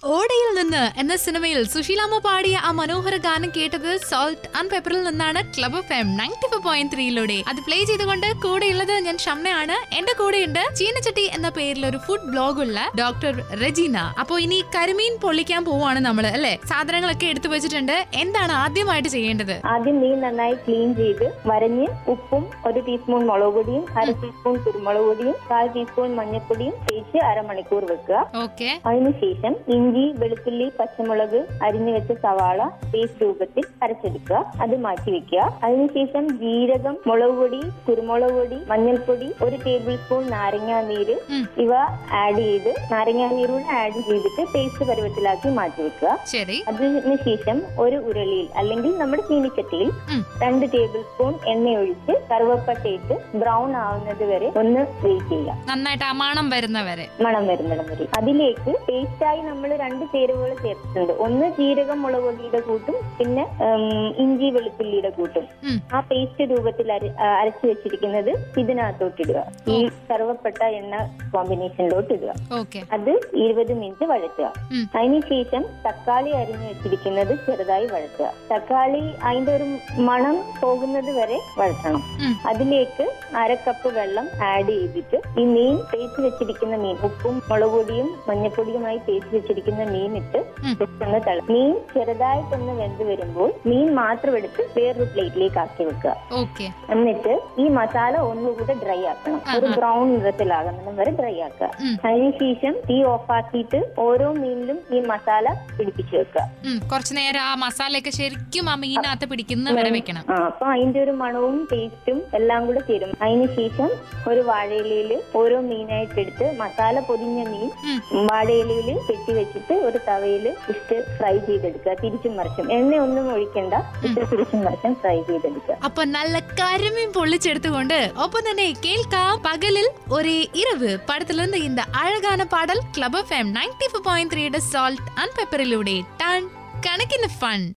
ഓടയിൽ നിന്ന് എന്ന സിനിമയിൽ സുശീലാമ്മ പാടിയ ആ മനോഹര ഗാനം കേട്ടത് സോൾട്ട് ആൻഡ് പെപ്പറിൽ നിന്നാണ് club F M ninety four point ത്രീയിലൂടെ അത് പ്ലേ ചെയ്തുകൊണ്ട് കൂടെയുള്ളത് ഞാൻ ഷംനയാണ് എന്റെ കൂടെയുണ്ട് ചീനച്ചട്ടി എന്ന പേരിൽ ഒരു ഫുഡ് ബ്ലോഗുള്ള ഡോക്ടർ റെജീന അപ്പോ ഇനി കരിമീൻ പൊള്ളിക്കാൻ പോവാണ് നമ്മള് അല്ലെ സാധനങ്ങളൊക്കെ എടുത്തു വെച്ചിട്ടുണ്ട് എന്താണ് ആദ്യമായിട്ട് ചെയ്യേണ്ടത് ആദ്യം മീൻ നന്നായി ക്ലീൻ ചെയ്ത് വരഞ്ഞ് ഉപ്പും ഒരു ടീസ്പൂൺ മുളക് പൊടിയും അര ടീസ്പൂൺ കുരുമുളക് പൊടിയും കാൽ ടീസ്പൂൺ മഞ്ഞൾപ്പൊടിയും തേച്ച് അരമണിക്കൂർ വെക്കുക ഓക്കെ അതിനുശേഷം ഇഞ്ചി വെളുത്തുള്ളി പച്ചമുളക് അരിഞ്ഞു വെച്ച സവാള പേസ്റ്റ് രൂപത്തിൽ അരച്ചെടുക്കുക അത് മാറ്റി വെക്കുക അതിനുശേഷം ജീരകം മുളക് പൊടി കുരുമുളക് പൊടി മഞ്ഞൾപ്പൊടി ഒരു ടേബിൾ സ്പൂൺ നാരങ്ങാ നീര് ഉം. ഇവ ആഡ് ചെയ്ത് നാരങ്ങാ നീരൂടെ ആഡ് ചെയ്തിട്ട് പേസ്റ്റ് പരുവത്തിലാക്കി മാറ്റി വെക്കുക ശരി അതിനുശേഷം ഒരു ഉരുളിയിൽ അല്ലെങ്കിൽ നമ്മുടെ ചീനിച്ചട്ടിയിൽ ഉം. രണ്ട് ടേബിൾ സ്പൂൺ എണ്ണ ഒഴിച്ച് കറുവപ്പട്ട ഇട്ട് ബ്രൗൺ ആവുന്നത് വരെ ഒന്ന് വെയിറ്റ് ചെയ്യുക നന്നായിട്ട് അമാണം വരുന്നവരെ മണം വരുന്നിടം വരെ അതിലേക്ക് പേസ്റ്റായി നമ്മൾ രണ്ട് ചേരുവകൾ ചേർത്തിട്ടുണ്ട് ഒന്ന് ജീരകം മുളക് പൊടിയുടെ കൂട്ടും പിന്നെ ഉം, ഇഞ്ചി വെളുത്തുള്ളിയുടെ കൂട്ടും ഉം. ആ പേസ്റ്റ് രൂപത്തിൽ അര- ആ, അരച്ചു വെച്ചിരിക്കുന്നത് ഇതിനകത്തോട്ട് ഇടുക ഈ കറുവപ്പട്ട എണ്ണ കോമ്പിനേഷനിലോട്ട് ഇടുക ഓക്കെ അത് ഇരുപത് മിനിറ്റ് വഴറ്റുക ഉം. അതിനുശേഷം തക്കാളി അരിഞ്ഞു വെച്ചിരിക്കുന്നത് ചെറുതായി വഴറ്റുക തക്കാളി അതിന്റെ ഒരു മണം പോകുന്നത് വരെ വഴറ്റണം ഉം. അതിലേക്ക് അര കപ്പ് വെള്ളം ആഡ് ചെയ്തിട്ട് ഈ മീൻ തേച്ച് വെച്ചിരിക്കുന്ന മീൻ ഉപ്പും മുളക് പൊടിയും മഞ്ഞപ്പൊടിയുമായി തേച്ച് വെച്ചിരിക്കുന്ന മീൻ ഇട്ട് ഉം. ജസ്റ്റ് ഒന്ന് തിള മീൻ ചെറുതായിട്ടൊന്ന് വെന്ത് വരുമ്പോൾ മീൻ മാത്രം എടുത്ത് വേറൊരു പ്ലേറ്റിലേക്ക് ആക്കി വെക്കുക ഓക്കെ എന്നിട്ട് ഈ മസാല ഒന്നുകൂടെ ഡ്രൈ ആക്കണം ഒരു ബ്രൗൺ നിറത്തിലാകുന്നത് വരെ ഡ്രൈ ആക്കുക ഉം. അതിനുശേഷം തീ ഓഫ് ആക്കിയിട്ട് ഓരോ മീനിലും ഈ മസാല പിടിപ്പിച്ചു വെക്കുക ഉം, കുറച്ചു നേരം ആ മസാലയൊക്കെ ശരിക്കും ആ മീനകത്ത് പിടിക്കുന്ന വരെ വെക്കണം ആ അപ്പൊ അതിന്റെ ഒരു മണവും ടേസ്റ്റും എല്ലാം കൂടെ ചേരും അതിനുശേഷം ഒരു വാഴയിലയില് ഓരോ മീനായിട്ട് എടുത്ത് മസാല പൊതിഞ്ഞ മീൻ ഉം. വാഴയിലയിൽ കെട്ടി വെച്ചിട്ട് ഒരു തവയിൽ ഇട്ട് ഫ്രൈ ചെയ്തെടുക്കുക തിരിച്ചും മറിച്ചും എണ്ണ ഒന്നും ഒഴിക്കണ്ട ഇട്ട് തിരിച്ചും മറിച്ചും ഫ്രൈ ചെയ്തെടുക്കുക അപ്പൊ നല്ല കരിമീൻ പൊള്ളിച്ചെടുത്തുകൊണ്ട് ഒപ്പം തന്നെ കേൾക്കാം പകലിൽ ഒരേ இரவு படத்திலிருந்து இந்த அழகான பாடல் club FM ninety four point three salt and பெப்பரிலூടെ டான் கணக்கின் ஃபன்